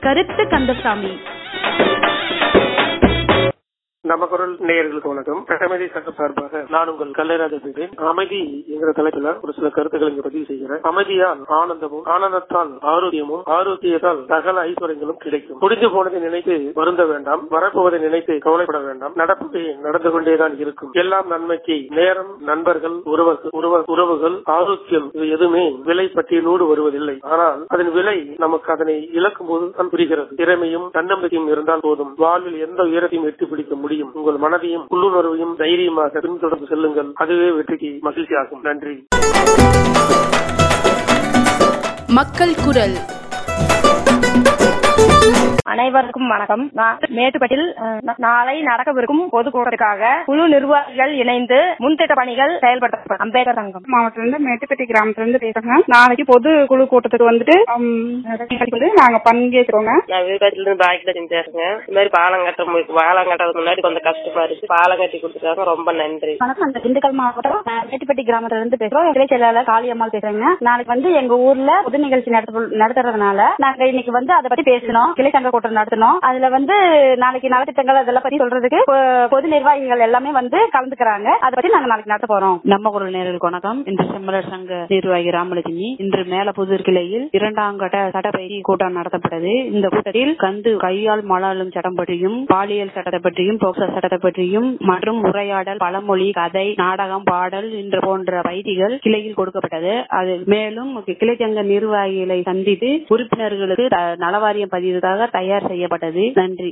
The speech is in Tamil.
கருத்து கந்தசாமி நம்ம குரல் நேயர்களுக்கு வணக்கம் அமைதி சங்கம் சார்பாக நான் உங்கள் கல்லைராஜ பேசுகிறேன் அமைதி என்கிற தலைப்புல ஒரு சில கருத்துக்களை இங்க பதிவு செய்கிறேன் அமைதியால் ஆனந்தமும் ஆனந்தத்தால் ஆரோக்கியமும் ஆரோக்கியத்தால் சகல ஐஸ்வர்யங்களும் கிடைக்கும் முடிந்து போனதை நினைத்து வருந்த வேண்டாம் வரப்போவதை நினைத்து கவலைப்பட வேண்டாம் நடப்பதை நடந்து கொண்டேதான் இருக்கும் எல்லாம் நன்மைக்கு நேரம் நண்பர்கள் உறவுகள் உறவு- உறவுகள் ஆரோக்கியம் இது எதுவுமே விலை பட்டியலோடு வருவதில்லை ஆனால் அதன் விலை நமக்கு அதனை இழக்கும் போது தான் புரிகிறது திறமையும் தன்னம்பிக்கையும் இருந்தால் போதும் வாழ்வில் எந்த உயரத்தையும் எட்டி பிடிக்க முடியும் உங்கள் மனதையும் உள்ளுணர்வையும் தைரியமாக பின்தொடர்ந்து செல்லுங்கள் அதுவே வெற்றிக்கு மகிழ்ச்சியாகும் நன்றி மக்கள் குரல் அனைவருக்கும் வணக்கம் நான் மேட்டுப்பட்டில் அஹ், நா- நாளை நடக்கவிருக்கும் பொதுக்கூட்டத்துக்காக குழு நிர்வாகிகள் இணைந்து முன்திட்ட பணிகள் செயல்படுத்தப்படும் அம்பேத்கர் சங்கம் மாவட்டத்துல இருந்து மேட்டுப்பட்டி கிராமத்துல இருந்து பேசுறேன் நாளைக்கு பொது குழு கூட்டத்துக்கு வந்துட்டு ஹம், வந்து நாங்க பங்கேற்கிறோங்க நான் விழுக்காட்டுல இருந்து பாக்கியலட்சுமி பேசுறேங்க இந்த மாதிரி பாலம் கட்ட மு- பாலம் கட்டுறது முன்னாடி கொஞ்சம் கஷ்டமா இருக்கு பாலம் கட்டி கொடுத்துருக்காங்க ரொம்ப நன்றி வணக்கம் அந்த திண்டுக்கல் மாவட்டம் அஹ், மேட்டுப்பட்டி கிராமத்துல இருந்து பேசுறோம் இளைய செயலாளர் காளியம்மாள் பேசுறேங்க நாளைக்கு வந்து எங்க ஊர்ல பொது நிகழ்ச்சி நடத்த நடத்துறதுனால நாங்க இன்னைக்கு வந்து அதை பத்தி பேசணும் கிளை சங்க கூட்டம் நடத்தணும் அதுல வந்து நாளைக்கு நலத்திட்டங்கள் அதெல்லாம் பத்தி சொல்றதுக்கு பொ- பொது நிர்வாகிகள் எல்லாமே வந்து கலந்துக்கிறாங்க அதை பத்தி நாங்க நாளைக்கு நடத்த போறோம் நம்ம குரல் நேர்களுக்கு வணக்கம் இன்று செம்மலர் சங்க நிர்வாகி ராமலட்சுமி இன்று மேலப்புதூர் கிளையில் இரண்டாம் கட்ட சட்டப்பயிற்சி கூட்டம் நடத்தப்பட்டது இந்த கூட்டத்தில் கந்து கையால் மலாலும் சட்டம் பற்றியும் பாலியல் சட்டத்தை பற்றியும் போக்சோ சட்டத்தை பற்றியும் மற்றும் உரையாடல் பழமொழி கதை நாடகம் பாடல் என்ற போன்ற பயிற்சிகள் கிளையில் கொடுக்கப்பட்டது அது மேலும் கிளைச்சங்க நிர்வாகிகளை சந்தித்து உறுப்பினர்களுக்கு த- நலவாரியம் பதிவுக்காக தயார் செய்யப்பட்டது நன்றி